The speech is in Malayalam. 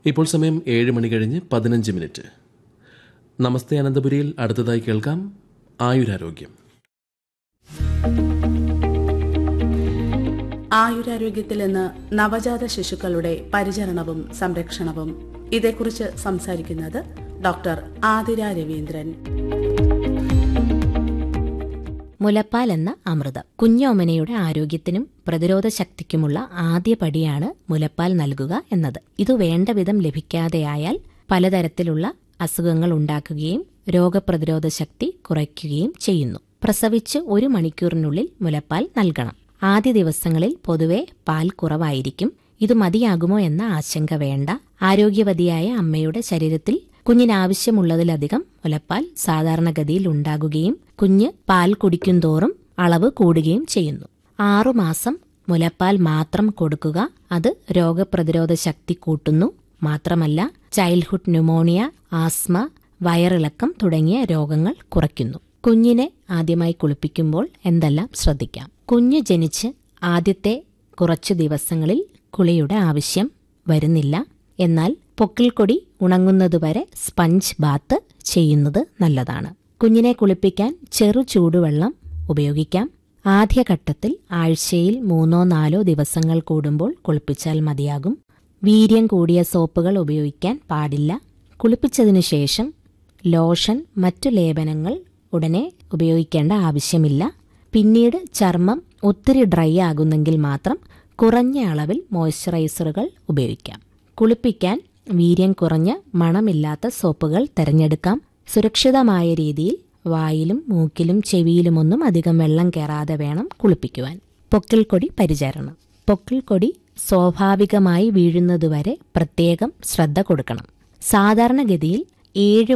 ഇപ്പോൾ സമയം ഏഴ് മണി കഴിഞ്ഞ് പതിനഞ്ച് മിനിറ്റ് നമസ്തേ അനന്തപുരിയിൽ അടുത്തതായി കേൾക്കാം ആയുരാരോഗ്യം ആയുരാരോഗ്യത്തിൽ നിന്ന് നവജാത ശിശുക്കളുടെ പരിചരണവും സംരക്ഷണവും ഇതേക്കുറിച്ച് സംസാരിക്കുന്നത് ഡോക്ടർ ആതിര രവീന്ദ്രൻ മുലപ്പാൽ എന്ന അമൃതം കുഞ്ഞോമനയുടെ ആരോഗ്യത്തിനും പ്രതിരോധ ശക്തിക്കുമുള്ള ആദ്യ പടിയാണ് മുലപ്പാൽ നൽകുക എന്നത് ഇത് വേണ്ട വിധം ലഭിക്കാതെയായാൽ പലതരത്തിലുള്ള അസുഖങ്ങൾ ഉണ്ടാക്കുകയും രോഗപ്രതിരോധ ശക്തി കുറയ്ക്കുകയും ചെയ്യുന്നു പ്രസവിച്ച് ഒരു മണിക്കൂറിനുള്ളിൽ മുലപ്പാൽ നൽകണം ആദ്യ ദിവസങ്ങളിൽ പൊതുവെ പാൽ കുറവായിരിക്കും ഇത് മതിയാകുമോ എന്ന ആശങ്ക വേണ്ട ആരോഗ്യവതിയായ അമ്മയുടെ ശരീരത്തിൽ കുഞ്ഞിനാവശ്യമുള്ളതിലധികം മുലപ്പാൽ സാധാരണഗതിയിൽ ഉണ്ടാകുകയും കുഞ്ഞ് പാൽ കുടിക്കുന്തോറും അളവ് കൂടുകയും ചെയ്യുന്നു ആറുമാസം മുലപ്പാൽ മാത്രം കൊടുക്കുക അത് രോഗപ്രതിരോധ ശക്തി കൂട്ടുന്നു മാത്രമല്ല ചൈൽഡ്ഹുഡ് ന്യൂമോണിയ ആസ്മ വയറിളക്കം തുടങ്ങിയ രോഗങ്ങൾ കുറയ്ക്കുന്നു കുഞ്ഞിനെ ആദ്യമായി കുളിപ്പിക്കുമ്പോൾ എന്തെല്ലാം ശ്രദ്ധിക്കാം കുഞ്ഞ് ജനിച്ച് ആദ്യത്തെ കുറച്ചു ദിവസങ്ങളിൽ കുളിയുടെ ആവശ്യം വരുന്നില്ല എന്നാൽ പൊക്കിൾക്കൊടി ഉണങ്ങുന്നതുവരെ സ്പഞ്ച് ബാത്ത് ചെയ്യുന്നത് നല്ലതാണ് കുഞ്ഞിനെ കുളിപ്പിക്കാൻ ചെറു ചൂടുവെള്ളം ഉപയോഗിക്കാം ആദ്യഘട്ടത്തിൽ ആഴ്ചയിൽ മൂന്നോ നാലോ ദിവസങ്ങൾ കൂടുമ്പോൾ കുളിപ്പിച്ചാൽ മതിയാകും വീര്യം കൂടിയ സോപ്പുകൾ ഉപയോഗിക്കാൻ പാടില്ല കുളിപ്പിച്ചതിനു ശേഷം ലോഷൻ മറ്റു ലേപനങ്ങൾ ഉടനെ ഉപയോഗിക്കേണ്ട ആവശ്യമില്ല പിന്നീട് ചർമ്മം ഒത്തിരി ഡ്രൈ ആകുന്നെങ്കിൽ മാത്രം കുറഞ്ഞ അളവിൽ മോയ്സ്ചറൈസറുകൾ ഉപയോഗിക്കാം കുളിപ്പിക്കാൻ വീര്യം കുറഞ്ഞ മണമില്ലാത്ത സോപ്പുകൾ തിരഞ്ഞെടുക്കാം സുരക്ഷിതമായ രീതിയിൽ വായിലും മൂക്കിലും ചെവിയിലുമൊന്നും അധികം വെള്ളം കയറാതെ വേണം കുളിപ്പിക്കുവാൻ പൊക്കിൾക്കൊടി പരിചരണം പൊക്കിൾക്കൊടി സ്വാഭാവികമായി വീഴുന്നതുവരെ പ്രത്യേകം ശ്രദ്ധ കൊടുക്കണം സാധാരണഗതിയിൽ ഏഴ്